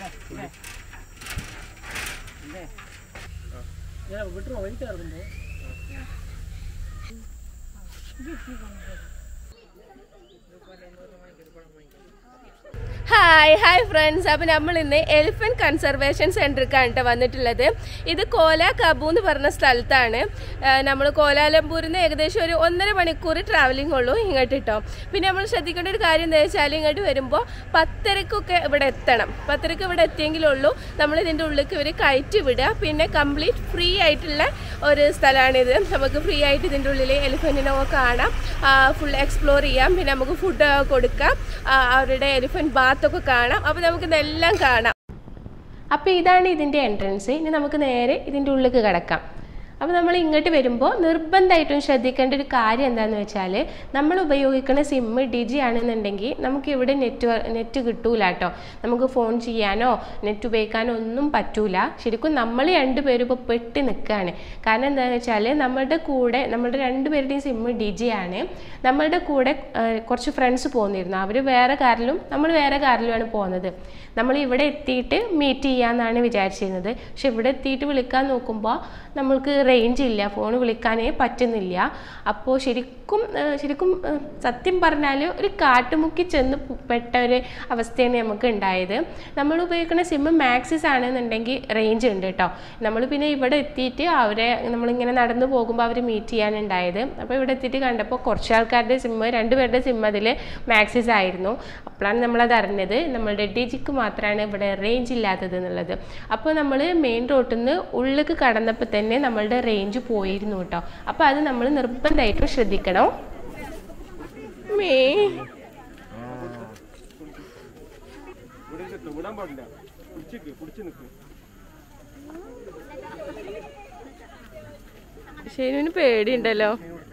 விட்டுருவோம் வெயிட்டாக இருக்கும்போது ഹായ് ഹായ് ഫ്രണ്ട്സ് അപ്പം നമ്മൾ ഇന്ന് എലിഫന്റ് കൺസർവേഷൻ സെന്ററിക്കാണ് കേട്ടോ വന്നിട്ടുള്ളത് ഇത് കോല കബു എന്ന് പറഞ്ഞ സ്ഥലത്താണ് നമ്മൾ കോലാലംപൂരിൽ നിന്ന് ഏകദേശം ഒരു ഒന്നര മണിക്കൂർ ട്രാവലിംഗ് ഉള്ളൂ ഇങ്ങോട്ട് കേട്ടോ പിന്നെ നമ്മൾ ശ്രദ്ധിക്കേണ്ട ഒരു കാര്യം എന്താ വെച്ചാൽ ഇങ്ങോട്ട് വരുമ്പോൾ പത്തരക്കൊക്കെ ഇവിടെ എത്തണം പത്തരക്ക് ഇവിടെ എത്തിയെങ്കിലുള്ളൂ നമ്മൾ ഇതിൻ്റെ ഉള്ളിലേക്ക് ഇവർ കയറ്റി വിടുക പിന്നെ കംപ്ലീറ്റ് ഫ്രീ ആയിട്ടുള്ള ഒരു സ്ഥലമാണിത് നമുക്ക് ഫ്രീ ആയിട്ട് ഇതിൻ്റെ ഉള്ളിൽ എലിഫൻറ്റിനെ കാണാം ഫുൾ എക്സ്പ്ലോർ ചെയ്യാം പിന്നെ നമുക്ക് ഫുഡ് കൊടുക്കാം ആ, അവരുടെ എലിഫൻറ്റ് ബാത്തൊക്കെ കാണാം അപ്പോൾ നമുക്ക് ഇതെല്ലാം കാണാം അപ്പോൾ ഇതാണ് ഇതിൻ്റെ എൻട്രൻസ് ഇനി നമുക്ക് നേരെ ഇതിൻ്റെ ഉള്ളിലേക്ക് കിടക്കാം അപ്പോൾ നമ്മൾ ഇങ്ങോട്ട് വരുമ്പോൾ നിർബന്ധമായിട്ടും ശ്രദ്ധിക്കേണ്ട ഒരു കാര്യം എന്താണെന്ന് വെച്ചാൽ നമ്മൾ ഉപയോഗിക്കുന്ന സിമ്മ് ഡിജി ആണെന്നുണ്ടെങ്കിൽ നമുക്ക് ഇവിടെ നെറ്റ് നെറ്റ് കിട്ടൂല കേട്ടോ നമുക്ക് ഫോൺ ചെയ്യാനോ നെറ്റ് ഉപയോഗിക്കാനോ ഒന്നും പറ്റൂല ശരിക്കും നമ്മൾ രണ്ടുപേരും ഇപ്പോൾ പെട്ട് നിൽക്കുകയാണ് കാരണം എന്താണെന്ന് വെച്ചാൽ നമ്മളുടെ കൂടെ നമ്മളുടെ രണ്ടുപേരുടെയും സിമ്മ് ഡിജി ആണ് നമ്മളുടെ കൂടെ ആ, കുറച്ച് ഫ്രണ്ട്സ് പോന്നിരുന്നു അവർ വേറെ കാറിലും നമ്മൾ വേറെ കാറിലുമാണ് പോകുന്നത് നമ്മൾ ഇവിടെ എത്തിയിട്ട് മീറ്റ് ചെയ്യാമെന്നാണ് വിചാരിച്ചിരുന്നത് പക്ഷെ ഇവിടെ എത്തിയിട്ട് വിളിക്കാൻ നോക്കുമ്പോൾ നമ്മൾക്ക് റേഞ്ച് ഇല്ല ഫോൺ വിളിക്കാനേ പറ്റുന്നില്ല അപ്പോൾ ശരിക്കും ആ, ശരിക്കും ആ, സത്യം പറഞ്ഞാൽ ഒരു കാട്ടുമുക്കി ചെന്ന് പു- പെട്ട ഒരു അവസ്ഥയാണ് നമുക്ക് ഉണ്ടായത് നമ്മൾ ഉപയോഗിക്കുന്ന സിമ്മ് മാക്സിസ് ആണെന്നുണ്ടെങ്കിൽ റേഞ്ച് ഉണ്ട് കേട്ടോ നമ്മൾ പിന്നെ ഇവിടെ എത്തിയിട്ട് അവരെ നമ്മളിങ്ങനെ നടന്നു പോകുമ്പോൾ അവർ മീറ്റ് ചെയ്യാനുണ്ടായത് അപ്പോൾ ഇവിടെ എത്തിയിട്ട് കണ്ടപ്പോൾ കുറച്ച് ആൾക്കാരുടെ സിമ്മ് രണ്ടുപേരുടെ സിമ്മ് അതിൽ മാക്സിസ് ആയിരുന്നു അപ്പോഴാണ് നമ്മളത് അറിഞ്ഞത് നമ്മളുടെ ഡിജിക്ക് മാത്രമാണ് ഇവിടെ റേഞ്ച് ഇല്ലാത്തത് എന്നുള്ളത് അപ്പോൾ നമ്മൾ മെയിൻ റോട്ടിൽ നിന്ന് ഉള്ളിലേക്ക് കടന്നപ്പോൾ തന്നെ നമ്മളുടെ റേഞ്ച് പോയിരുന്നു കേട്ടോ അപ്പോൾ അത് നമ്മൾ നിർബന്ധമായിട്ടും ശ്രദ്ധിക്കണം മേ ഇവിടെ നിൽക്ക്, വിടാൻ പാടില്ല പിടിച്ചിക്ക് പിടിച്ച് നിൽക്ക് ഷെനുവിന് പേടിയുണ്ടല്ലോ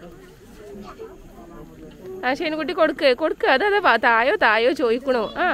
ആ ഷെനുകുട്ടി കൊടുക്ക് കൊടുക്ക് അതെ അതെ വാ, തായോ തായോ ചോദിക്കണു ആ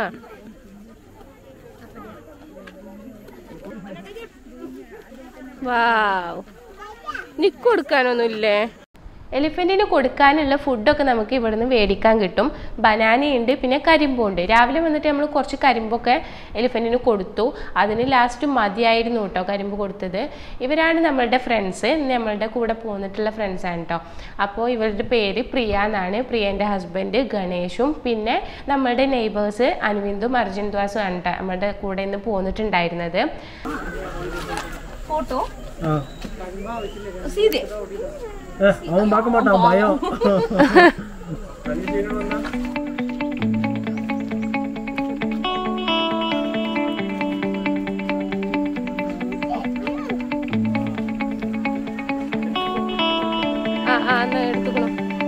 വാവ് നിക്ക് കൊടുക്കാനൊന്നുമില്ലേ എലിഫൻറ്റിന് കൊടുക്കാനുള്ള ഫുഡൊക്കെ നമുക്ക് ഇവിടുന്ന് മേടിക്കാൻ കിട്ടും ബനാനയുണ്ട് പിന്നെ കരിമ്പുണ്ട് രാവിലെ വന്നിട്ട് നമ്മൾ കുറച്ച് കരിമ്പൊക്കെ എലിഫൻറ്റിന് കൊടുത്തു അതിന് ലാസ്റ്റ് മതിയായിരുന്നു കേട്ടോ കരിമ്പ് കൊടുത്തത് ഇവരാണ് നമ്മളുടെ ഫ്രണ്ട്സ് നമ്മളുടെ കൂടെ പോന്നിട്ടുള്ള ഫ്രണ്ട്സാണ് കേട്ടോ അപ്പോൾ ഇവരുടെ പേര് പ്രിയ എന്നാണ് പ്രിയൻ്റെ ഹസ്ബൻഡ് ഗണേഷും പിന്നെ നമ്മളുടെ നെയ്ബേഴ്സ് അനുവിന്ദും അർജുൻ ദ്വാസും ആണ് ട്ടോ നമ്മളുടെ കൂടെ ഇന്ന് പോന്നിട്ടുണ്ടായിരുന്നത് ഫോട്ടോ സീതേ அவன் பார்க்க மாட்டான் பயம் ആ ആ എന്നാ എടുത്തുക്കണം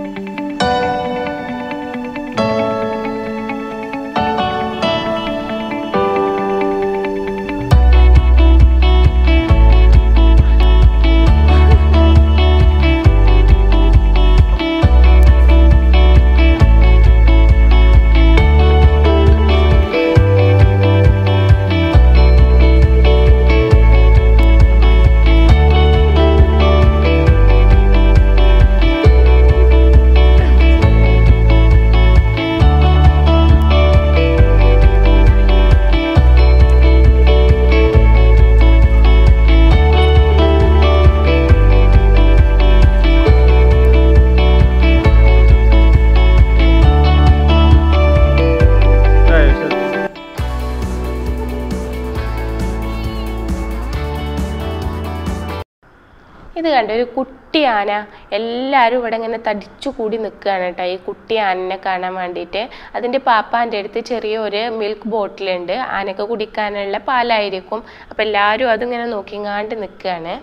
ഇത് കണ്ട ഒരു കുട്ടി ആന എല്ലാവരും ഇവിടെ ഇങ്ങനെ തടിച്ചു കൂടി നിൽക്കുകയാണ് കേട്ടോ ഈ കുട്ടി ആനനെ കാണാൻ വേണ്ടിയിട്ട് അതിൻ്റെ പാപ്പാൻ്റെ അടുത്ത് ചെറിയൊരു മിൽക്ക് ബോട്ടിലുണ്ട് ആനക്ക് കുടിക്കാനുള്ള പാലായിരിക്കും അപ്പം എല്ലാവരും അതിങ്ങനെ നോക്കിങ്ങാണ്ട് നിൽക്കുകയാണ്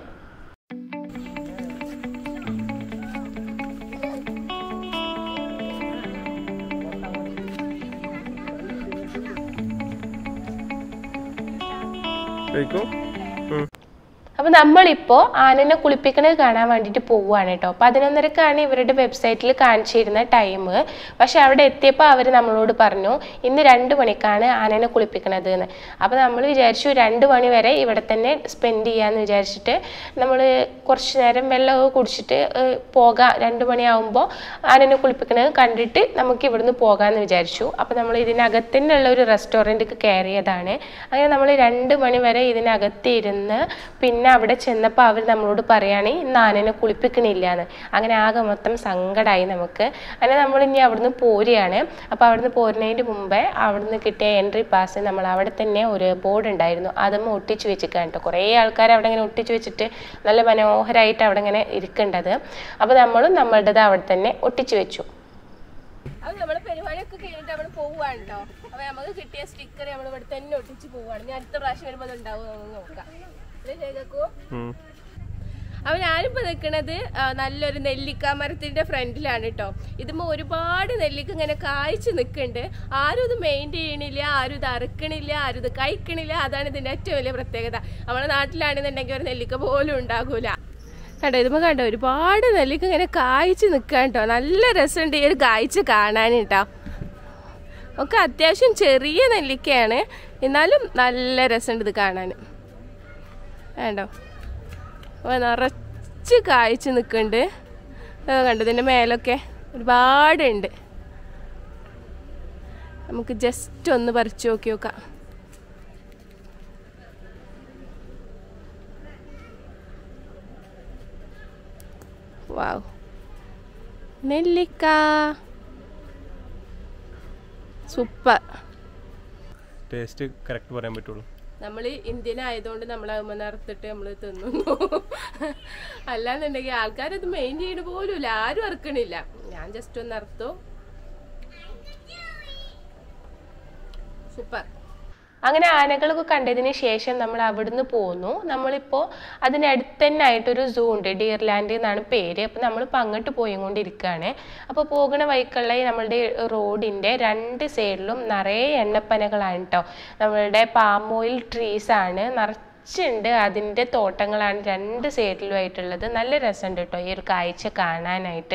കഴിക്കോ അപ്പോൾ നമ്മളിപ്പോൾ ആനനെ കുളിപ്പിക്കണത് കാണാൻ വേണ്ടിയിട്ട് പോവുകയാണ് കേട്ടോ പതിനൊന്നരക്കാണ് ഇവരുടെ വെബ്സൈറ്റിൽ കാണിച്ചിരുന്ന ടൈം പക്ഷെ അവിടെ എത്തിയപ്പോൾ അവർ നമ്മളോട് പറഞ്ഞു ഇന്ന് രണ്ട് മണിക്കാണ് ആനനെ കുളിപ്പിക്കണത് എന്ന് അപ്പോൾ നമ്മൾ വിചാരിച്ചു രണ്ട് മണി വരെ ഇവിടെ തന്നെ സ്പെൻഡ് ചെയ്യാമെന്ന് വിചാരിച്ചിട്ട് നമ്മൾ കുറച്ച് നേരം വെള്ളമൊക്കെ കുടിച്ചിട്ട് ഏഹ്, പോകാം രണ്ട് മണിയാവുമ്പോൾ ആനനെ കുളിപ്പിക്കണത് കണ്ടിട്ട് നമുക്ക് ഇവിടുന്ന് പോകാമെന്ന് വിചാരിച്ചു അപ്പോൾ നമ്മൾ ഇതിനകത്ത് തന്നെയുള്ള ഒരു റെസ്റ്റോറൻറ്റിൽ കയറിയതാണ് അങ്ങനെ നമ്മൾ രണ്ട് മണി വരെ ഇതിനകത്ത് ഇരുന്ന് പിന്നെ അവിടെ ചെന്നപ്പോൾ അവർ നമ്മളോട് പറയുകയാണ് ഇന്ന് ആനനെ കുളിപ്പിക്കണില്ല എന്ന് അങ്ങനെ ആകെ മൊത്തം സങ്കടമായി നമുക്ക് അങ്ങനെ നമ്മൾ ഇനി അവിടുന്ന് പോരുകയാണ് അപ്പോൾ അവിടുന്ന് പോരുന്നതിന് മുമ്പേ അവിടുന്ന് കിട്ടിയ എൻട്രി പാസ് നമ്മൾ അവിടെ തന്നെ ഒരു ബോർഡ് ഉണ്ടായിരുന്നു അതും ഒട്ടിച്ച് വെച്ചിരിക്കുകയാണ് കേട്ടോ കുറേ ആൾക്കാർ അവിടെ ഇങ്ങനെ ഒട്ടിച്ച് വെച്ചിട്ട് നല്ല മനോഹരമായിട്ട് അവിടെ ഇങ്ങനെ ഇരിക്കേണ്ടത് അപ്പോൾ നമ്മളും നമ്മളുടേത് അവിടെ തന്നെ ഒട്ടിച്ച് വെച്ചു അത് നമ്മളെ പരിപാടിയൊക്കെ കഴിഞ്ഞിട്ട് നമ്മൾ പോവുകയാണ് കേട്ടോ അപ്പൊ നമുക്ക് കിട്ടിയ സ്റ്റിക്കർ നമ്മൾ ഇവിടെ തന്നെ ഒട്ടിച്ച് പോവുകയാണ് ഞാൻ അടുത്ത പ്രാവശ്യം വരുമ്പോൾ അത് ഉണ്ടാവും നമുക്ക് നോക്കാം അല്ലേ ശേഖക്കൂ അപ്പൊ ഞാനിപ്പോ നിൽക്കുന്നത് നല്ലൊരു നെല്ലിക്ക മരത്തിന്റെ ഫ്രണ്ടിലാണ് കേട്ടോ ഇതുമ്പോ ഒരുപാട് നെല്ലിക്ക ഇങ്ങനെ കായ്ച്ചു നിൽക്കുന്നുണ്ട് ആരും ഇത് മെയിൻറ്റെയിൻ ചെയ്യണില്ല ആരും ഇത് അറുക്കണില്ല ആരും ഇത് കഴിക്കണില്ല അതാണ് ഇതിന്റെ ഏറ്റവും വലിയ പ്രത്യേകത നമ്മുടെ നാട്ടിലാണെന്നുണ്ടെങ്കിൽ ഒരു നെല്ലിക്ക പോലും ഉണ്ടാകൂല കണ്ടോ ഇതുമ്പോ കണ്ടോ ഒരുപാട് നെല്ലിക്ക ഇങ്ങനെ കായ്ച്ചു നിൽക്കാൻ കേട്ടോ നല്ല രസമുണ്ട് ഈ ഒരു കായ്ച്ച കാണാൻ കേട്ടോ ഒക്കെ അത്യാവശ്യം ചെറിയ നെല്ലിക്കയാണ് എന്നാലും നല്ല രസമുണ്ട് ഇത് കാണാൻ വേണ്ടോ അപ്പോൾ നിറച്ച് കായ്ച്ച് നിൽക്കുന്നുണ്ട് അത് കണ്ടു ഇതിൻ്റെ മേലൊക്കെ ഒരുപാടുണ്ട് നമുക്ക് ജസ്റ്റ് ഒന്ന് പറിച്ചു നോക്കി നോക്കാം വാവ് നെല്ലിക്ക സൂപ്പർ ടേസ്റ്റ് കറക്റ്റ് പറയാൻ പറ്റുള്ളൂ നമ്മൾ ഇന്ത്യൻ ആയതുകൊണ്ട് നമ്മൾ അമ്മ നിറത്തിട്ട് നമ്മൾ തിന്നുന്നു അല്ലാന്നുണ്ടെങ്കിൽ ആൾക്കാരത് മെയിൻ ചെയ്യണ പോലുമില്ല ആരും ഇറക്കണില്ല ഞാൻ ജസ്റ്റ് ഒന്ന് ഇറത്തു സൂപ്പർ അങ്ങനെ ആനകളൊക്കെ കണ്ടതിന് ശേഷം നമ്മൾ അവിടുന്ന് പോന്നു നമ്മളിപ്പോൾ അതിനടുത്ത് തന്നെ ആയിട്ടൊരു സൂ ഉണ്ട് ഡിയർലാൻഡ് എന്നാണ് പേര് അപ്പോൾ നമ്മളിപ്പോൾ അങ്ങോട്ട് പോയിക്കൊണ്ടിരിക്കുകയാണ് അപ്പോൾ പോകുന്ന വഴിക്കുള്ള ഈ നമ്മളുടെ റോഡിൻ്റെ രണ്ട് സൈഡിലും നിറയെ എണ്ണപ്പനകളാണ് കേട്ടോ നമ്മളുടെ പാം ഓയിൽ ട്രീസ് ആണ് നിറച്ചുണ്ട് അതിൻ്റെ തോട്ടങ്ങളാണ് രണ്ട് സൈഡിലും ആയിട്ടുള്ളത് നല്ല രസമുണ്ട് കേട്ടോ ഈ ഒരു കാഴ്ച കാണാനായിട്ട്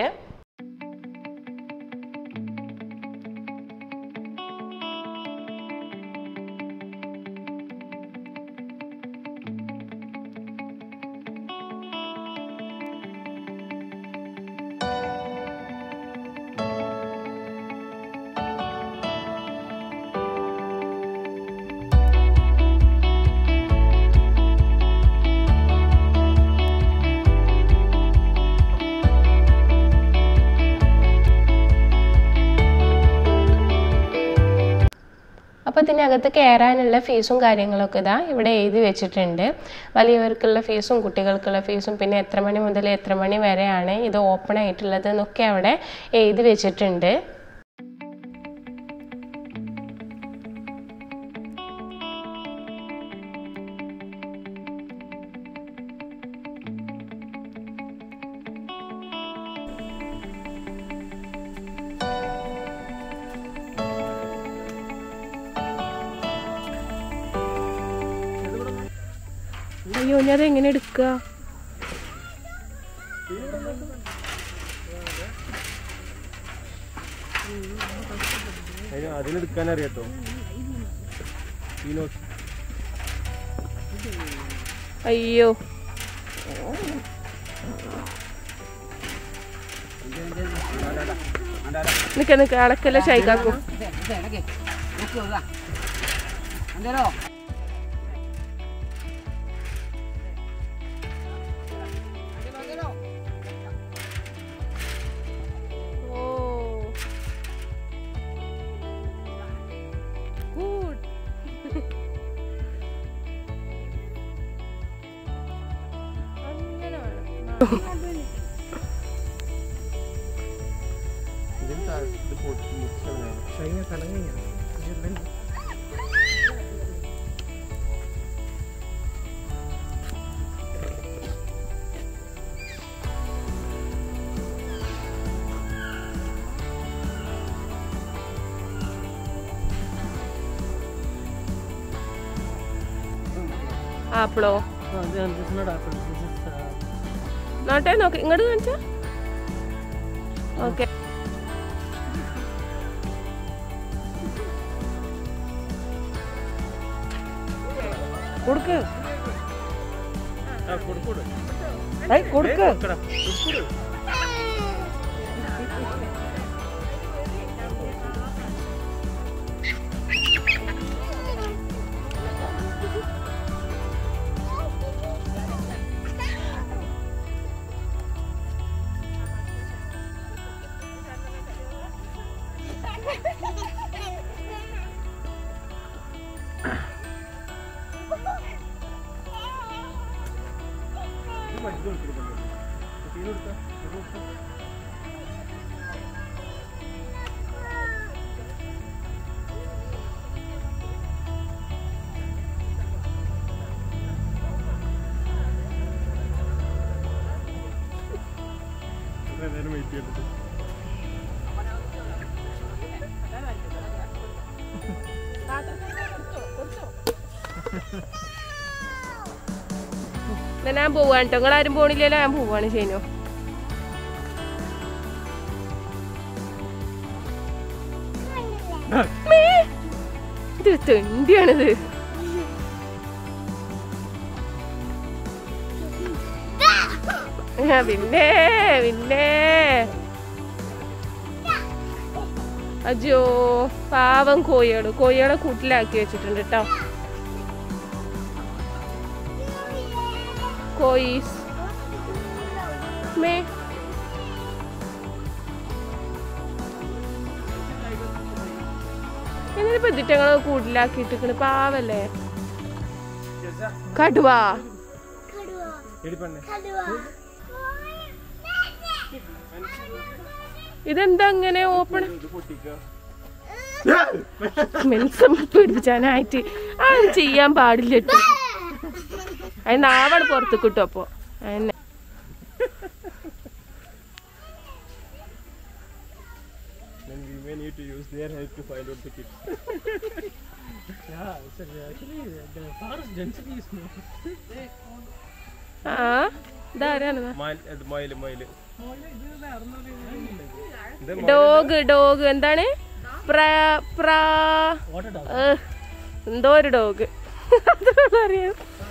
അപ്പോൾ ഇതിനകത്ത് കയറാനുള്ള ഫീസും കാര്യങ്ങളൊക്കെ ഇതാ ഇവിടെ എഴുതി വെച്ചിട്ടുണ്ട് വലിയവർക്കുള്ള ഫീസും കുട്ടികൾക്കുള്ള ഫീസും പിന്നെ എത്ര മണി മുതൽ എത്ര മണി വരെയാണ് ഇത് ഓപ്പൺ ആയിട്ടുള്ളത് എന്നൊക്കെ അവിടെ എഴുതി വെച്ചിട്ടുണ്ട് അയ്യോ ഞാൻ എങ്ങനെ എടുക്കുക അതിന് അതിനെടുക്കാൻ അറിയാട്ടോ ഫീനോസ് അയ്യോ നിക്ക നിക്ക അടക്കല്ല ഷൈക്കാക്കും ഓ ഗുഡ് അങ്ങനെ വേണം ഇതിന് താഴെ ഇത് പൊട്ടി മുറിച്ചവനാണ് Shaina തലങ്ങ ആപ്പിളോ Oh, then this is not apple. This is uh, നോട്ടെ നോക്ക് ഇങ്ങോട്ട് കാണിച്ചാ ഓക്കെ കൊടുക്ക് ആ കൊടു കൊടു ഏയ് കൊടുക്ക് കൊടുക്കടാ കൊടു ഇത് മറ്റു കൊടുത്തിട്ടുണ്ട് കുട്ടീനെ കൊടുത്താ ഇത് കൊടുത്താ ഇത്രയും നേരം വെയിറ്റ് ചെയ്തിട്ട് എന്നാ ഞാൻ പോവാണ് കേട്ടോ നിങ്ങൾ ആരും പോണില്ലല്ലോ ഞാൻ പോവാണ് ചെയ്യുന്നു ഇത് തെണ്ടിയാണിത് ആ, പിന്നെ പിന്നെ അജോ പാവം കോഴികള് കോഴികളെ കൂട്ടിലാക്കി വെച്ചിട്ടുണ്ട് കേട്ടോ കോയീസ് മേ എന്നിപ്പോ ഇതിട്ടങ്ങള് കൂട്ടിലാക്കിയിട്ടിക്കണ് പാവല്ലേ കടുവാ എടി പെണ്ണെ ഇതെന്താ അങ്ങനെ ഓപ്പൺ ഇത് പൊട്ടിക്കുക മെൻസം പിടിപ്പിച്ചാനായിട്ട് അത് ചെയ്യാൻ പാടില്ല കേട്ടോ അത് നാവാണ് പുറത്ത് കിട്ടും അപ്പൊ അതന്നെ Then we may need to use their help to find out the kids. yeah, it's uh, actually the forest density is more. ആ ഇതാരാണ് മയിൽ ഇത് മയില് മയില് ഇത് ഡോഗ് ഡോഗ് എന്താണ് പ്ര പ്ര Water dog. ഏ, എന്തോ ഒരു ഡോഗ് അറിയാം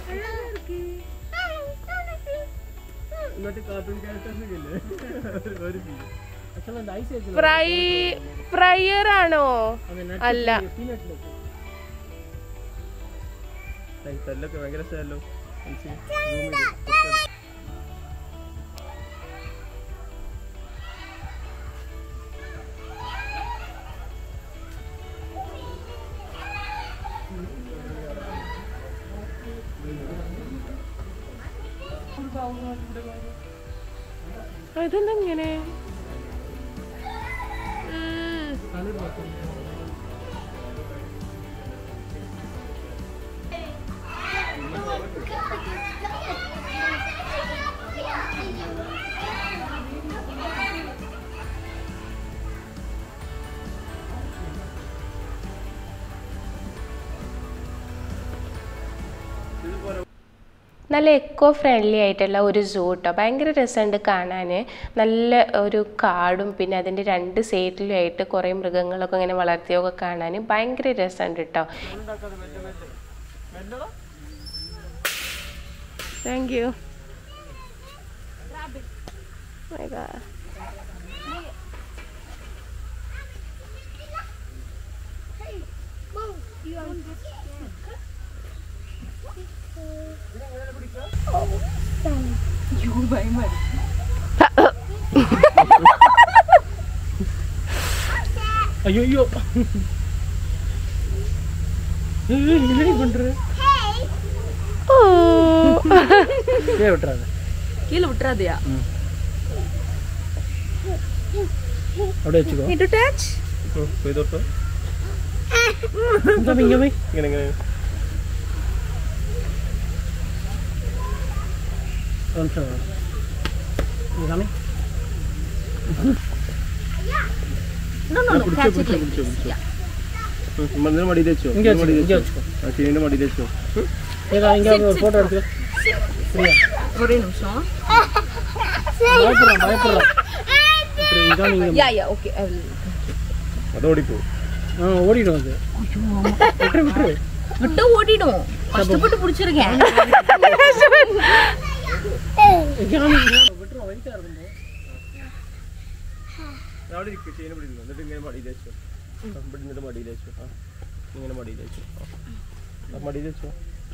മറ്റേ കാർട്ടൂൺ ക്യാരക്ടേഴ്സ് ഇല്ലേ ഒരു Actually, on the ice age, fry fryer ആണോ on the nut അല്ല peanut like. തല്ലൊക്കെ ഭയങ്കര സ്ഥലല്ലോ ഇതെന്താ ഇങ്ങനെ നല്ല എക്കോ ഫ്രണ്ട്ലി ആയിട്ടുള്ള ഒരു സൂ കേട്ടോ ഭയങ്കര രസമുണ്ട് കാണാൻ നല്ല ഒരു കാടും പിന്നെ അതിൻ്റെ രണ്ട് സൈഡിലുമായിട്ട് കുറേ മൃഗങ്ങളൊക്കെ ഇങ്ങനെ വളർത്തിയൊക്കെ കാണാൻ ഭയങ്കര രസമുണ്ട് കേട്ടോ താങ്ക് യു ஐயோ ஐயோ ஏய், என்னடி பண்ற ഓ கீழே விட்டுறாத கீழே விட்டுறாதயா அப்படியே வச்சுக்கோ நீ டு டச் ചെയ്തോട്ടോ இங்க போய் இங்க போய் ഇങ്ങനെ ഇങ്ങനെ ஒரு நிமிஷம் வா. இங்க காமி no no no catch it like this yeah മണ്ണിന് മടി വെച്ചോ இங்க வச்சுக்கோ இங்க வச்சுக்கோ ആ ചീനിന്റെ മടി വെച്ചോ ஏதா இங்க ஒரு போட்டோ எடுத்து ஒரே நிமிஷம் பயப்படுறான் பயப்படுறான் அப்புறம் இதான் நீங்க யா யா ஓகே അത് ഓടിപ്പോ ஆ ஓடிடும் அது விட்டுரு விட்டுரு விட்டு ஓடிடும் கஷ்டப்பட்டு பிடிச்சிருக்கேன் விட்டுரும் வெயிட்டா இருக்கும் അവിടെ ഇരിക്കും ചെയിൻ പിടിക്കുന്നു എന്നിട്ട് ഇങ്ങനെ മടിയിൽ വെച്ചു ഇവിടെ നിന്നിട്ട് മടിയിൽ വെച്ചു ആ ഇങ്ങനെ മടിയിൽ വെച്ചു ആ മടിയിൽ വെച്ചു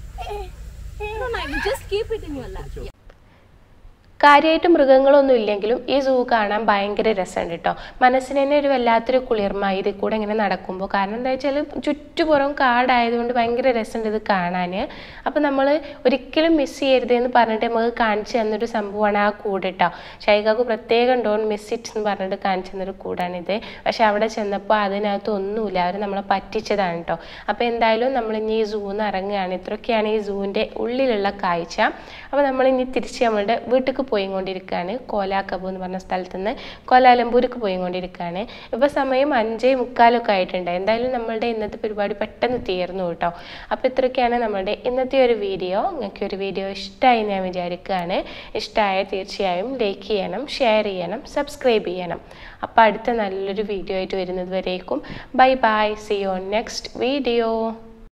just keep it in your lap കാര്യമായിട്ട് മൃഗങ്ങളൊന്നും ഇല്ലെങ്കിലും ഈ സൂ കാണാൻ ഭയങ്കര രസമുണ്ട് കേട്ടോ മനസ്സിന് തന്നെ ഒരു വല്ലാത്തൊരു കുളിർമ ഇതിൽ കൂടെ ഇങ്ങനെ നടക്കുമ്പോൾ കാരണം എന്താ വെച്ചാൽ ചുറ്റുപുറം കാടായതുകൊണ്ട് ഭയങ്കര രസമുണ്ട് ഇത് കാണാൻ അപ്പോൾ നമ്മൾ ഒരിക്കലും മിസ് ചെയ്യരുത് എന്ന് പറഞ്ഞിട്ട് നമുക്ക് കാണിച്ചു തന്നൊരു സംഭവമാണ് ആ കൂട് കേട്ടോ ഷൈകാക്ക് പ്രത്യേകം ഡോൺ മിസ് ഇറ്റ് എന്ന് പറഞ്ഞിട്ട് കാണിച്ചു തന്നൊരു കൂടാണിത് പക്ഷെ അവിടെ ചെന്നപ്പോൾ അതിനകത്ത് ഒന്നുമില്ല അവർ നമ്മളെ പറ്റിച്ചതാണ് കേട്ടോ അപ്പോൾ എന്തായാലും നമ്മൾ ഇനി ഈ സൂന്ന് ഇറങ്ങുകയാണ് ഇത്രയൊക്കെയാണ് ഈ സൂവിൻ്റെ ഉള്ളിലുള്ള കാഴ്ച അപ്പോൾ നമ്മൾ ഇനി തിരിച്ച് നമ്മളുടെ വീട്ടിലേക്ക് പോയിക്കൊണ്ടിരിക്കുകയാണ് കോലാക്കബു എന്ന് പറഞ്ഞ സ്ഥലത്ത് നിന്ന് കോലാലംപൂർക്ക് പോയിക്കൊണ്ടിരിക്കുകയാണ് ഇപ്പോൾ സമയം അഞ്ചേ മുക്കാലൊക്കെ ആയിട്ടുണ്ട് എന്തായാലും നമ്മളുടെ ഇന്നത്തെ പരിപാടി പെട്ടെന്ന് തീർന്നു കേട്ടോ അപ്പോൾ ഇത്രയൊക്കെയാണ് നമ്മളുടെ ഇന്നത്തെ ഒരു വീഡിയോ നിങ്ങൾക്ക് ഒരു വീഡിയോ ഇഷ്ടമായി ഞാൻ വിചാരിക്കുകയാണ് ഇഷ്ടമായ തീർച്ചയായും ലൈക്ക് ചെയ്യണം ഷെയർ ചെയ്യണം സബ്സ്ക്രൈബ് ചെയ്യണം അപ്പോൾ അടുത്ത നല്ലൊരു വീഡിയോ ആയിട്ട് വരുന്നത് വരേക്കും bye bye see you next video